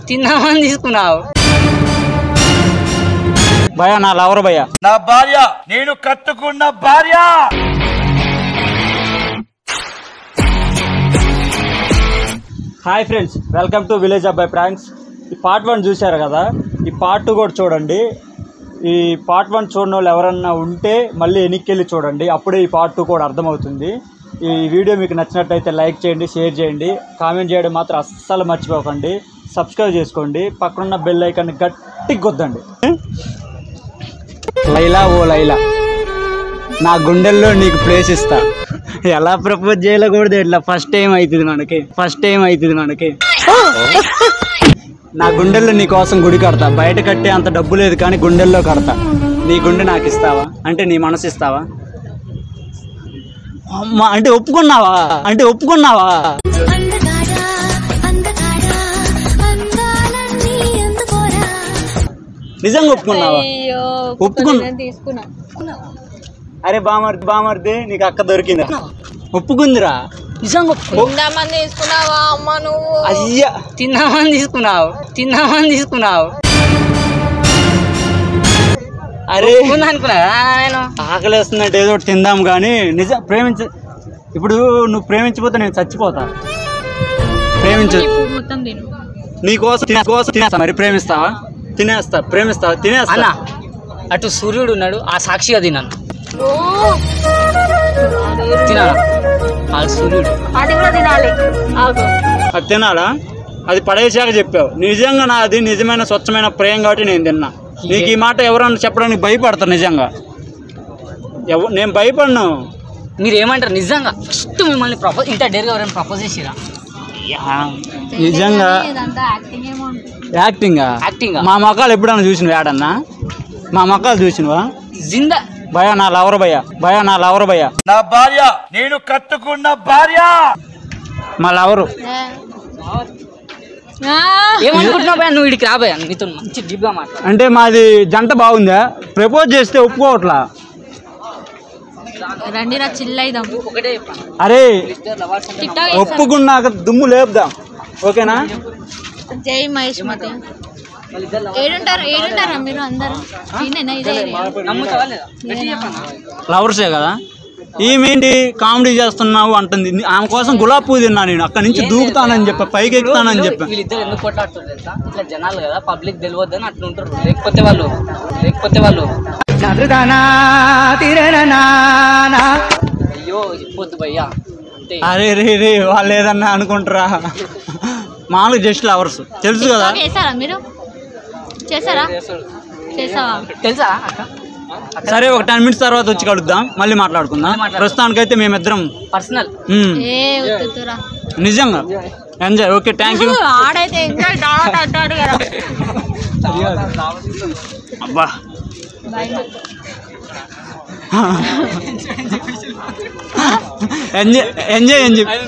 తిందామని తీసుకున్నావు భయ నా లవర్ భయ నా భార్య నేను కట్టుకున్న భార్య hi friends welcome to village Abbayi pranks ఈ పార్ట్ వన్ చూశారు కదా ఈ పార్ట్ టూ కూడా చూడండి ఈ పార్ట్ వన్ చూడని వాళ్ళు ఎవరన్నా ఉంటే మళ్ళీ వెనక్కి చూడండి అప్పుడే ఈ పార్ట్ టూ కూడా అర్థమవుతుంది ఈ వీడియో మీకు నచ్చినట్టయితే లైక్ చేయండి షేర్ చేయండి కామెంట్ చేయడం మాత్రం అస్సలు మర్చిపోకండి సబ్స్క్రైబ్ చేసుకోండి పక్కనున్న బెల్ ఐకాన్ని గట్టిగా కొద్దండి లైలా ఓ లైలా నా గుండెల్లో నీకు ప్లేస్ ఇస్తా ఎలా ప్రపోజ్ చేయలేకూడదు ఇట్లా ఫస్ట్ టైం అవుతుంది మనకి ఫస్ట్ టైం అవుతుంది మనకి నా గుండెల్లో నీ కోసం గుడి కడతా బయట కట్టే అంత డబ్బు లేదు కానీ గుండెల్లో కడతా నీ గుండె నాకు ఇస్తావా అంటే నీ మనసు ఇస్తావా అమ్మా అంటే ఒప్పుకున్నావా అంటే ఒప్పుకున్నావా అందగాడా అందగాడా అందాలన్నీ అందుకోరా నిజంగా ఒప్పుకున్నావా అయ్యో ఒప్పుకున్నా. నేను తీసుకున్నా అరే బామర్ది బామర్ది నీకు అక్క దొరికింది ఒప్పుకుందిరా నిజంగా ఒప్పు- ఇందామని తీసుకున్నావా అమ్మ నువ్వు అయ్యా తిందామని తీసుకున్నావు తిందామని తీసుకున్నావు అరే ముందు అనుకున్నా నేను ఆకలేస్తుందంటే ఏదో ఒకటి తిందాం కానీ నిజం ప్రేమించ ఇప్పుడు నువ్వు ప్రేమించిపోతే నేను చచ్చిపోతా ప్రేమించు ఇప్పుడు మొత్తం తిను నీ కోసం తినే కోసం తినేస్తా మరి ప్రేమిస్తావా తినేస్తా ప్రేమిస్తావా తినేస్తా అన్న అటు సూర్యుడు ఉన్నాడు ఆ సాక్షిగా తిన్నాను తినాలా ఆ సూర్యుడు అది కూడా తినాలి ఆగు అది తినాలా అది పడేసాక చెప్పావు నిజంగా నాది నిజమైన స్వచ్ఛమైన ప్రేమ కాబట్టి నేను తిన్నా నీకు ఈ మాట ఎవరన్నా చెప్పడానికి భయపడతారు నిజంగా ఎవ నేను భయపడను మీరు ఏమంటారు నిజంగా ఫస్ట్ మిమ్మల్ని ప్రపోజ్ ఇంత డేర్గా ఎవరైనా ప్రపోజ్ చేసిరా నిజంగా ఇదంతా యాక్టింగ్ ఏమో ఉంటుంది యాక్టింగ్ యాక్టింగ్ మా మొక్కలు ఎప్పుడన్నా చూసినవా ఏడన్నా మా మొక్కలు చూసినవా జిందా భయ నా లవర్ భయ భయ నా లవర్ భయ నా భార్య నేను కట్టుకున్న భార్య మా లవరు ఆ, ఏమనుకుంటున్నావు భయ్యా? నువ్వు ఇడికి రాబోయా నీతో మంచి డీప్గా మాట్లాడు అంటే మాది జంట బాగుందా ప్రపోజ్ చేస్తే ఒప్పుకోవట్లా రండి రా చిల్ అయిదాం ఒకటే చెప్పాను అరే టిక్ టాక్ ఒప్పుకున్నాక దుమ్ము లేపుదాం ఓకేనా జై మహేష్ మతి ఏడుంటారు ఏడుంటారా మీరు అందరూ ఈయనేనా ఇదే ఏరియా? నమ్ముతావా లేదా గట్టి చెప్పానా లవర్సే కదా ఈమెంటి కామెడీ చేస్తున్నావు అంటుంది ఆమె కోసం గులాబీ పువ్వు తిన్నా నేను అక్కడి నుంచి దూకుతానని చెప్పా పైకి ఎక్కుతానని చెప్పా వీళ్ళిద్దరు ఎందుకు కొట్లాడుతారు తెలుసా ఇట్లా జనాలు కదా పబ్లిక్ తెలియద్దని అట్లా ఉంటారు లేకపోతే వాళ్ళు లేకపోతే వాళ్ళు అయ్యో చెప్పొద్దు భయ్యా అంతే అరే రే రే వాళ్ళు ఏదన్నా అనుకుంటారా మామూలుగా జస్ట్ లవర్స్ తెలుసు టిక్ కదా టాక్ చేశారా మీరు చేశారా చేసావా తెలుసా అక్క సరే ఒక టెన్ మినిట్స్ తర్వాత వచ్చి కలుద్దాం మళ్ళీ మాట్లాడుకుందాం మాట్లాడుకుందాం. ప్రస్తుతానికైతే మేమిద్దరం పర్సనల్ మ్మ్. ఏ ఉత్తురా నిజంగా ఎంజాయ్ ఓకే థ్యాంక్ యూ ఆడైతే ఎంజాయ్ డాట్ అంటాడు కదా అబ్బా బాయ్ ఎంజాయ్ ఎంజాయ్ అని చెప్పి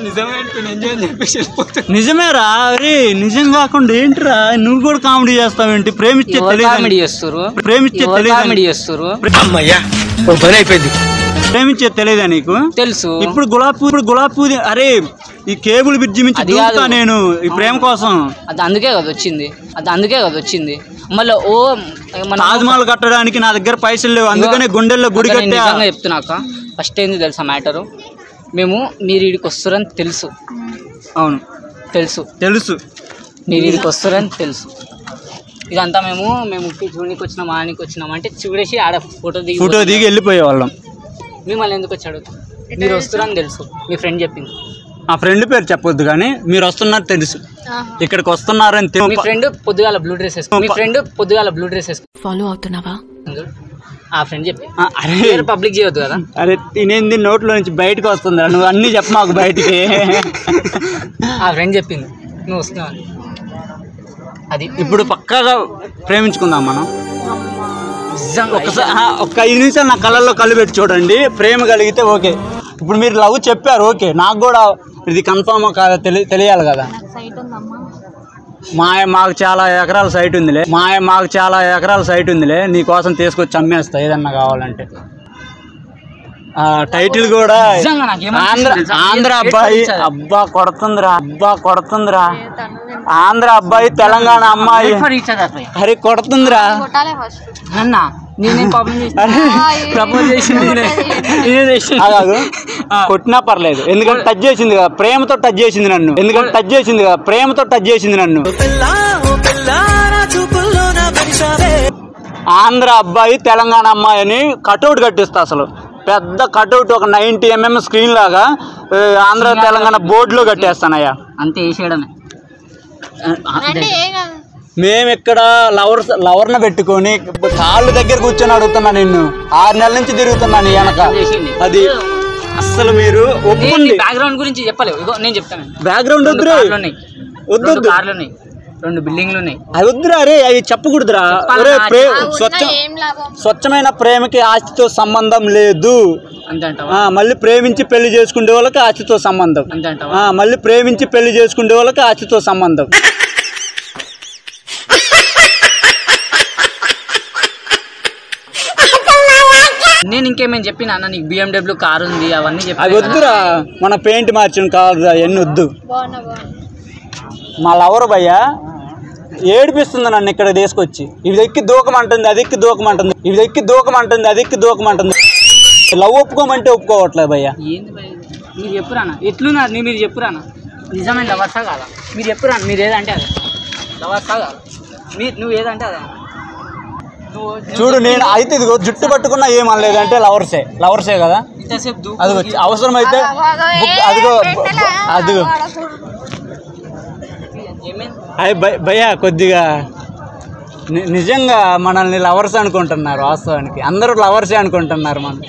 నిజమేరా అరే నిజం కాకుండా ఏంటిరా నువ్వు కూడా కామెడీ చేస్తావేంటి ప్రేమిస్తే కామెడీ తెలియదు చేస్తారు ప్రేమిస్తే తెలియదు కామెడీ చేస్తారు అమ్మయ్యా ఓ పని అయిపోయింది ప్రేమించే తెలియదా నీకు తెలుసు ఇప్పుడు గులాబీ పువ్వు ఇప్పుడు గులాబీ పువ్వు అరే ఈ కేబుల్ బ్రిడ్జి మించి అది దూకుతా కాదు. నేను ఈ ప్రేమ కోసం అది అందుకే కదా వచ్చింది అది అందుకే కదా వచ్చింది మళ్ళీ ఓ మన తాజ్మహల్ కట్టడానికి నా దగ్గర పైసలు లేవు అందుకనే గుండెల్లో గుడి అక్క, నేను కట్టా నిజంగా చెప్తున్నాక ఫస్ట్ ఏంది తెలుసా మ్యాటరు మేము మీరు ఇడికి వస్తారని తెలుసు అవును తెలుసు తెలుసు మీరు ఇడికి వస్తారని తెలుసు ఇదంతా మేము మేము చూడనికి వచ్చినాం ఆనికి వచ్చినాం అంటే చూడేసి ఆడ ఫోటో దిగి ఫోటో దిగి వెళ్ళిపోయే వాళ్ళం మిమ్మల్ని ఎందుకు వచ్చాడు మీరు వస్తారని తెలుసు మీ ఫ్రెండ్ చెప్పింది ఆ ఫ్రెండ్ పేరు చెప్పొద్దు కానీ మీరు వస్తున్నారు తెలుసు ఇక్కడికి వస్తున్నారని మీ తెలుసు ఫ్రెండ్ పొద్దుగాల బ్లూ డ్రెస్ వేసుకో మీ ఫ్రెండ్ పొద్దుగాల బ్లూ డ్రెస్ వేసుకో ఫాలో అవుతున్నావా ఆ ఫ్రెండ్ చెప్పి ఆ, అరే పబ్లిక్ చేయొద్దు కదా అరే తినేది నోట్లో నుంచి బయటకు వస్తుందిరా నువ్వు అన్ని చెప్ప మాకు బయటికి ఆ ఫ్రెండ్ చెప్పింది నువ్వు వస్తున్నావు అది ఇప్పుడు పక్కాగా ప్రేమించుకుందాం మనం నిజంగా ఒకసారి ఆ, ఒక్క ఐదు నిమిషాలు నా కళ్ళల్లో కళ్ళు పెట్టి చూడండి ప్రేమ కలిగితే ఓకే ఇప్పుడు మీరు లవ్ చెప్పారు ఓకే నాకు కూడా ఇది కన్ఫామ్ కాదా తెలి తెలియాలి కదా నాకు సైట్ ఉందమ్మా మా మాకు చాలా ఎకరాల సైట్ ఉందిలే మా మాకు చాలా ఎకరాల సైట్ ఉందిలే నీ కోసం తీసుకొచ్చి అమ్మేస్తా ఏదన్నా కావాలంటే ఆ టైటిల్ కూడా నిజంగా నాకు ఏమనిపిస్తుంది ఆంధ్ర తెలుసా? ఆంధ్ర ఏ- ఏ అబ్బాయి ఇచ్చారు? అబ్బా కొడుతుందిరా అబ్బా కొడుతుందిరా ఆంధ్ర అబ్బాయి తెలంగాణ అమ్మాయి Wait for each other, bhai. అరే కొడుతుందిరా కొట్టాలే ఫస్ట్ అన్న నేనేం పాపం చేసిన అరే ప్రపోజ్ చేసింది నేనే. నేనే చేసింది. ఆగాగు. ఆ. కొట్టినా పర్లేదు ఎందుకంటే టచ్ చేసింది కదా ప్రేమతో టచ్ చేసింది నన్ను ఎందుకంటే టచ్ చేసింది కదా ప్రేమతో టచ్ చేసింది నన్ను ఆంధ్ర అబ్బాయి తెలంగాణ అమ్మాయి అని కటౌట్ కట్టిస్తా అసలు పెద్ద కటౌట్ ఒక నైన్టీ ఎంఎం స్క్రీన్ లాగా ఆ, ఆంధ్ర తెలంగాణ బోర్డులో కట్టేస్తానయ్యా అంతే వేసేయడమే అంటే ఏం కాదు మేము ఇక్కడ లవర్ లవర్న పెట్టుకొని కాళ్ళు దగ్గర కూర్చొని అడుగుతున్నా నిన్ను ఆరు నెలల నుంచి తిరుగుతున్నాను ఈ వెనక చేసింది. అది అస్సలు మీరు ఒప్పుకోండి బ్యాక్గ్రౌండ్ గురించి చెప్పలేవు ఇగో నేను చెప్తాను బ్యాక్గ్రౌండ్ రెండు వద్దురా కార్లు ఉన్నాయి వద్దు రెండు వద్దు కార్లు ఉన్నాయి రెండు బిల్డింగ్లు ఉన్నాయి అవి వద్దురా అరే అవి చెప్పకూడదురా ఒరే ప్రే ఆ ఉన్న స్వచ్ఛ ఏం లాభం స్వచ్ఛమైన ప్రేమకి ఆస్తితో సంబంధం లేదు అంతే అంటావా ఆ, మళ్ళీ ప్రేమించి పెళ్లి చేసుకునే వాళ్ళకి ఆస్తితో సంబంధం అంతే అంటావా ఆ, మళ్ళీ ప్రేమించి పెళ్లి చేసుకునే వాళ్ళకి ఆస్తితో సంబంధం నేను ఇంకేమేం చెప్పినా అన్న నీకు బిఎండబ్ల్యూ కార్ ఉంది అవన్నీ అవి చెప్పి వద్దురా మన పెయింట్ మార్చిన కాదు అవన్నీ వద్దు బాగున్నా బాగున్నా మా లవర్ భయ్య ఏడిపిస్తుంది నన్ను ఇక్కడ తీసుకొచ్చి ఇది ఎక్కి దూకమంటుంది అది ఎక్కి దూకమంటుంది ఇది ఎక్కి దూకమంటుంది అది ఎక్కి దూకమంటుంది లవ్ ఒప్పుకోమంటే ఒప్పుకోవట్లేదు భయ్య ఏంది భయ్ ఇది? మీరు చెప్పురానా ఎట్లున్నారు నీ మీరు చెప్పురానా నిజమైన లవర్సా కాదా మీరు చెప్పురా మీరు ఏదంటే అదే లవర్సా కాదా మీరు నువ్వు ఏదంటే అదే నువ్వు చూడు నేను అయితే ఇదిగో జుట్టు పట్టుకున్నా ఏం అనలేదు అంటే లవర్సే లవర్సే కదా ఇంతసేపు దూ అది వచ్చి అవసరమైతే బుక్- అదిగో అదిగో ఏమైంది అయ్యి భయ భయ్య కొద్దిగా ని- నిజంగా మనల్ని లవర్స్ అనుకుంటున్నారు వాస్తవానికి అందరూ లవర్సే అనుకుంటున్నారు మనం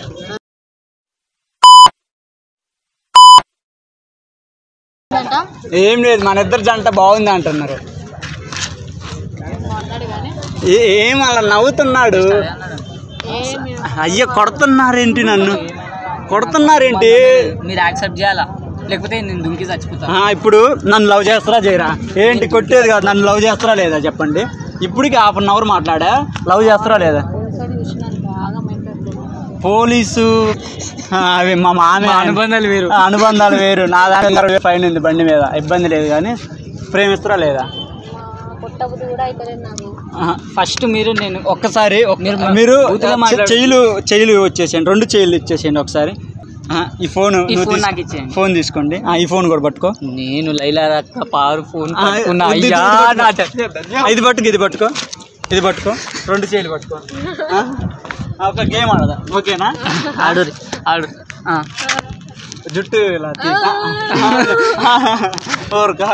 అంట ఏం లేదు మన ఇద్దరు జంట బాగుంది అంటున్నారు మాట్లాడు కానీ ఏ- ఏం అలా నవ్వుతున్నాడు ఏమి అయ్యో కొడుతున్నారేంటి నన్ను కొడుతున్నారేంటి మీరు యాక్సెప్ట్ చేయాలా లేకపోతే నేను దుంకి చచ్చిపోతాను ఆ, ఇప్పుడు నన్ను లవ్ చేస్తారా చేయరా ఏంటి కొట్టేది కాదు నన్ను లవ్ చేస్తారా లేదా చెప్పండి ఇప్పటికి హాఫ్ అన్ అవర్ మాట్లాడా లవ్ చేస్తారా లేదా ఒకసారి చూసినాను బాగా మైండ్ పోలీసు ఆ, అవి మా మామే మా అనుబంధాలు వేరు. ఆ, అనుబంధాలు వేరు నా దాని ఫైన్ ఉంది బండి మీద ఇబ్బంది లేదు కానీ ప్రేమిస్తారా లేదా పుట్టబుద్ధి కూడా అయిపోలేదు నాకు ఆహా. ఫస్ట్ మీరు నేను ఒక్కసారి ఒక్క- మీరు మీరు బూతుగా చె- మాట్లాడు- చెయ్యిలు చెయ్యిలు వచ్చేసేయండి రెండు చెయ్యిలు ఇచ్చేసేయండి ఒకసారి ఆ, ఈ ఫోన్ ఈ ఫోన్ నాకు ఇచ్చేయండి. ఫోన్ తీసుకోండి ఆ, ఈ ఫోన్ కూడా పట్టుకో నేను లైలా రక్క పారు ఫోన్ ఆ, పట్టుకున్నా వద్దు, ఇది అయ్యా పట్టుకో. నా చ- ఇది పట్టుకో ఇది పట్టుకో ఇది పట్టుకో రెండు చేతులు పట్టుకో ఆ? ఆ, ఒక గేమ్ ఆడదా ఓకేనా ఆడు రే, ఆడు ఆ. జుట్టు ఇలా తీ. ఊరకా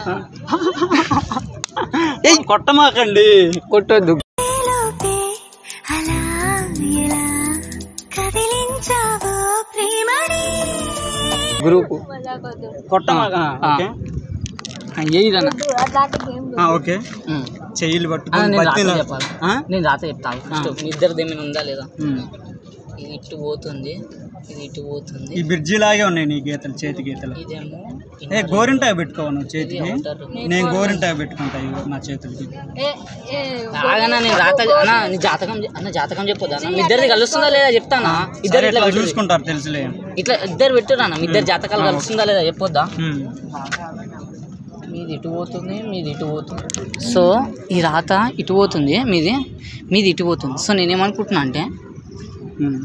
ఏయ్ కొట్టమాకండి కొట్టొద్దు లోపే అలా ఎలా కదిలించావో ప్రేమని గ్రూప్ కొట్టమాక ఆ. ఓకే ఏదన్నా అట్లాంటి గేమ్ ఆ, ఓకే చెయ్యిలు ఆ, పట్టుకొని నేను రాత బతిలా- చెప్పాలి ఆ? నేను రాత చెప్తాను ఫస్ట్ మీ ఇద్దరిది ఏమైనా ఉందా లేదా ఉమ్. ఇది ఇటు పోతుంది ఇది ఇటు పోతుంది ఈ బ్రిడ్జి లాగే ఉన్నాయి నీ గీతలు చేతి గీతలు ఇదేమో ఏ గోరింటాయ పెట్టుకోవు నువ్వు చేతికి ఏమంటారు? నేను గోరింటాయ పెట్టుకుంటా ఇగో నా చేతులకి ఏ ఏ ఆగనా నేను రాత అన్న నీ జాతకం చె- అన్న జాతకం చెప్పొద్దా అన్న మీ ఇద్దరిది కలుస్తుందా లేదా చెప్తానా ఇద్దరు సరే, ఇట్లా ఇట్లా పెట్టుర్రి. చూసుకుంటారు తెలుసులే ఇట్లా ఇద్దరు పెట్టురా అన్న మీ ఇద్దరు జాతకాలు కలుస్తుందా లేదా చెప్పొద్దా ఉమ్. మీది ఇటు పోతుంది మీది ఇటు పోతుంది సో ఈ రాత ఇటు పోతుంది మీది మీది ఇటు పోతుంది సో నేనేమనుకుంటున్నా అంటే ఉమ్.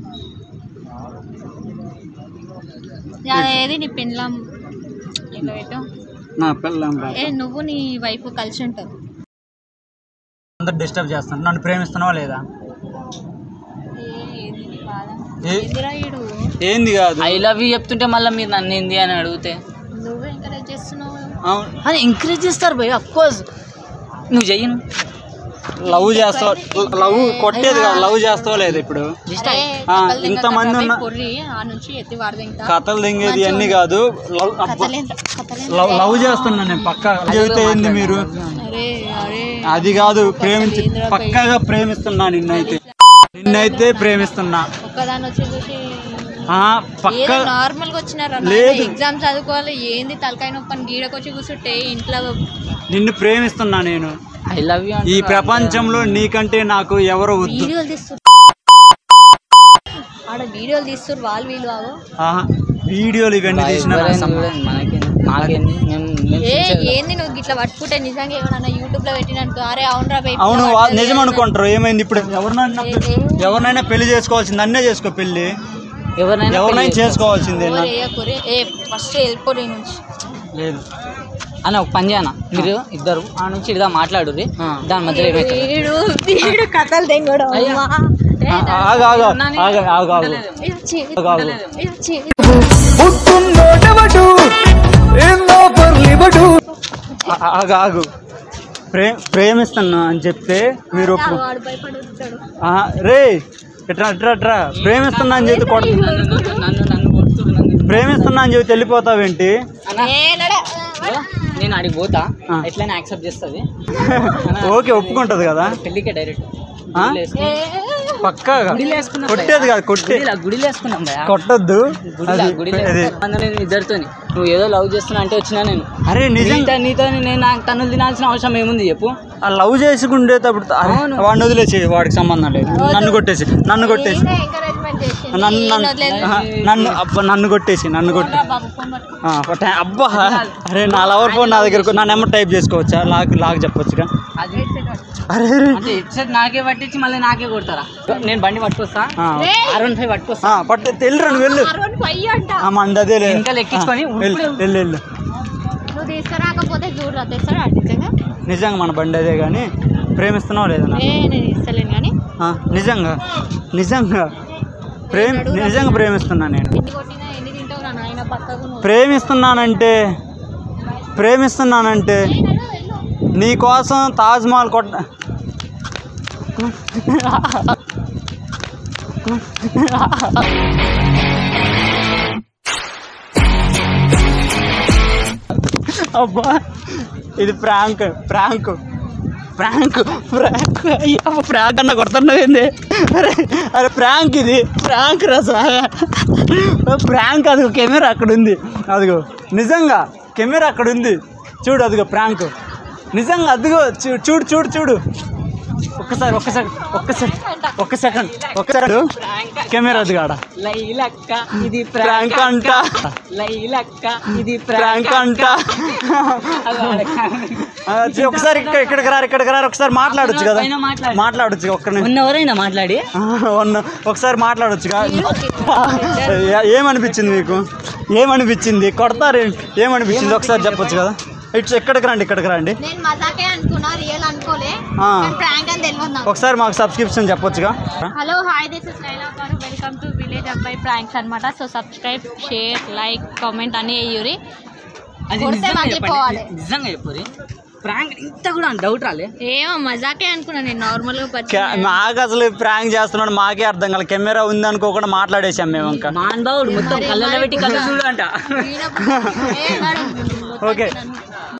ఏది నీ పెండ్లం ఇట్లా పెట్టు నా పిల్లం రా. ఏ నువ్వు నీ వైఫ్ కలిసి ఉంటావు అందరు డిస్టర్బ్ చేస్తాను నన్ను ప్రేమిస్తున్నావా లేదా ఏ ఏంది నీ బాధ ఏ- ఏందిరా ఈడు ఏంది కాదు ఐ లవ్ యూ చెప్తుంటే మళ్ళీ మీరు నన్ను ఏంది అని అడిగితే నువ్వు ఎంకరేజ్ చేస్తున్నావు అవును. అని ఎంకరేజ్ చేస్తారు భయ్ అఫ్ కోర్స్ నువ్వు చెయ్యను లవ్ చేస్తావు లవ్ కొట్టేది కాదు లవ్ చేస్తావా లేదా ఇప్పుడు జస్ట్ అరే, ఆ, కథలు దింగ ఇంతమంది కథలు ఉన్న- పొర్రి ఆ నుంచి ఎత్తి వాడదింగ కథలు దింగేది అన్ని కాదు లవ్ అబ్బా. కథలేంద్ర కథలేంద్ర లవ్ లవ్ చేస్తున్నా నేను పక్కా చెబితే ఏంది మీరు అరే అరే అది కాదు ప్రేమించి పక్కాగా ప్రేమిస్తున్నా నిన్నైతే నిన్నైతే ప్రేమిస్తున్నా ఒక్కదాని వచ్చి చూసి ఆ, పక్క ఏదో నార్మల్ గా వచ్చినారు లేదు. ఎగ్జామ్ చదువుకోవాలి ఏంది తలకాయ నొప్పి అని గీడకొచ్చి కూర్చుంటే ఇంట్లో నిన్ను ప్రేమిస్తున్నా నేను ఐ లవ్ యూ ఈ ప్రపంచంలో నీకంటే నాకు ఎవరు వద్దు వీడియోలు తీస్తు ఆడ వీడియోలు తీస్తారు వాళ్ళు వీళ్ళు బాబు ఆహా, వీడియోలు ఇవన్నీ తీసిన ఎవరైనా చూడండి, మనకేంది మాకేంది మేము మేము ఏ sincere గా- ఏంది నువ్వు ఇట్లా పట్టుకుంటే నిజంగా ఎవరన్నా యూట్యూబ్ లో పెట్టినట్టు అరే అవునరా babe, అవును ఇట్లా వా- పట్టలేదు నిజం అన్నట్టు. అనుకుంటారు ఏమైంది ఇప్పుడు ఎవరినైనా ఏ- ఏ- ఎవరినైనా పెళ్లి చేసుకోవాల్సింది అన్నే చేసుకో పెళ్లి ఎవరినైనా ఎవరినైనా పెళ్లి చేసుకోవాల్సిందే ఎవరు వేయకురే. ఏ ఫస్ట్ వెళ్ళిపో నీ నుంచి లేదు అన్న ఒక పని చేయనా మీరు ఇద్దరు ఆ నుంచి ఇదిగా మాట్లాడు దాని మధ్యలో ఏమైతే వీడు వీడు కథలు తెంగడం అయ్యా. అమ్మా. ఏ, ఆ, ఆగు ఆగు ఆగు ఆగు ఆగు ఆగు ఏ, ఛీ, ఆగు, ఆగు. ఏ, ఛీ. ఆ- ఆగు ఆగు ప్రే ప్రేమిస్తున్నా అని చెప్తే మీరు ఒప్పు వాడు భయపడుతాడు ఆహా, రే ఇట్రా ఇట్రా ఇట్రా ప్రేమిస్తున్నా అని చెప్తే కొడ నన్ను నన్ను నన్ను కొడుతురు నన్ను ప్రేమిస్తున్నా అని చెప్పి వెళ్ళిపోతావేంటి అన్న ఏ, నడే. నేను అడిగి పోతా ఆ. ఎట్లయినా యాక్సెప్ట్ చేస్తుంది ఓకే ఒప్పుకుంటది కదా పెళ్ళికే డైరెక్ట్ ఆ? ఏ, పక్కాగా గుడిలో వేసుకున్నాం కొట్టేది కాదు కొట్టే గుడిలో గుడిలో వేసుకున్నాం భయ్యా. కొట్టద్దు గుడిలో అది గుడిలో అది అందులో నేను ఇద్దరితోని నువ్వు ఏదో లవ్ చేస్తున్నా అంటే వచ్చినా నేను అరే నిజంగా నీతో నీతో నేను నాకు తన్నులు తినాల్సిన అవసరం ఏముంది చెప్పు ఆ లవ్ చేసుకుండేటప్పుడు అరే, అవును. వాడిని వదిలేసి వాడికి సంబంధం లేదు నన్ను కొట్టేసి నన్ను కొట్టేసి ఈయన encouragement చేసింది. నన్ను ఈయన నన్ను వదిలేదు. ఆహా, నన్ను అబ్బా నన్ను కొట్టేసి నన్ను కొట్టి రా బాబు, ఫోన్ పట్టుకో. ఆ, పట్ట- అబ్బా అరే నా లవర్ ఫోన్ నా దగ్గర నా నెంబర్ టైప్ చేసుకోవచ్చా లాక్ లాక్ చెప్పొచ్చుగా అది అరే అరే. అంటే హెడ్సెట్ నాకే పట్టించి మళ్ళీ నాకే కొడతారా నేను బండి పట్టుకొస్తా ఆ, ఆర్ వన్ ఫైవ్ పట్టుకొస్తా ఆ, పట్టు వెళ్ళిరా నువ్వు వెళ్ళు అరవై ఫైవ్ అంట ఆ, మంది అదే లే. వెనకాల ఎక్కించుకొని ఆ, వెళ్ళు ఉప్పుడు. వెళ్ళు వెళ్ళు నువ్వు తీసుకురాకపోతే చూడరా తెస్తాడా నిజంగా నిజంగా మన బండి అదే కానీ ప్రేమిస్తున్నావు లేదా ఏ నేను ఇస్తలేను కానీ ఆ, నిజంగా నిజంగా ప్రేమ నిజంగా ప్రేమిస్తున్నా నేను ఎన్ని కొట్టినా ఎన్ని తింటావు నా నాయన పక్కకు నువ్వు ప్రేమిస్తున్నానంటే ప్రేమిస్తున్నానంటే నీ కోసం తాజ్మహల్ కొట్ట అబ్బా ఇది ప్రాంక్ ప్రాంక్ ప్రాంక్ ప్రాంక్ అయ్యా ప్రాంక్ అన్న కొడుతున్నావేంది అరే అరే ప్రాంక్ ఇది ప్రాంక్ రసా ప్రాంక్ అదిగో కెమెరా అక్కడ ఉంది అదిగో నిజంగా కెమెరా అక్కడ ఉంది చూడు అదిగో ప్రాంక్ నిజంగా అదిగో చూ- చూడు చూడు చూడు ఒక్కసారి ఒక్కసారి ఒక్కసారి ఒక్క సెకండ్ ఒక్క సెకండ్ కెమెరా అది కాడ లైలక్క ఇది ప్రాంక్ అంట లైలక్క ఇది ప్రాంక్ అంట ఆ, చూ- ఒకసారి ఇక్కడ ఇక్కడికి రారు ఇక్కడికి రారు ఒకసారి మాట్లాడొచ్చు కదా పైన మాట్లాడు. మాట్లాడొచ్చు ఒక్క నిమిషం మొన్న ఎవరైనా మాట్లాడి ఆ, ఉన్న ఒకసారి మాట్లాడొచ్చు ఏమనిపించింది మీకు ఏమనిపించింది కొడతారు ఏమనిపించింది ఒకసారి చెప్పొచ్చు కదా ఇట్స్ ఎక్కడికి రండి ఇక్కడికి రండి నేను మజాకే అనుకున్నా రియల్ అనుకోలే ఆ. ప్రాంక్ అని తెలియదు నాకు ఒకసారి మాకు సబ్స్క్రిప్షన్ చెప్పొచ్చుగా hello hi this is Laila garu welcome to village Abbayi pranks అనమాట so subscribe share like comment అని వేయురి అది కొడితే నిజంగా మళ్ళీ చెప్పండి. పోవాలి. నిజంగా చెప్పురి ప్రాంక్ ఇంత కూడా డౌట్ రాలే ఏమో మజాకే అనుకున్నా నేను నార్మల్గా కే- పరిచయం మాకు అసలు ప్రాంక్ చేస్తున్నాడు మాకే అర్థం కాదు కెమెరా ఉంది అనుకోకుండా మాట్లాడేసాం మేము ఇంకా మాన్బావుడు మొత్తం కళ్ళలో పెట్టి కళ్ళు చూడు అంట ఓకే ఓకే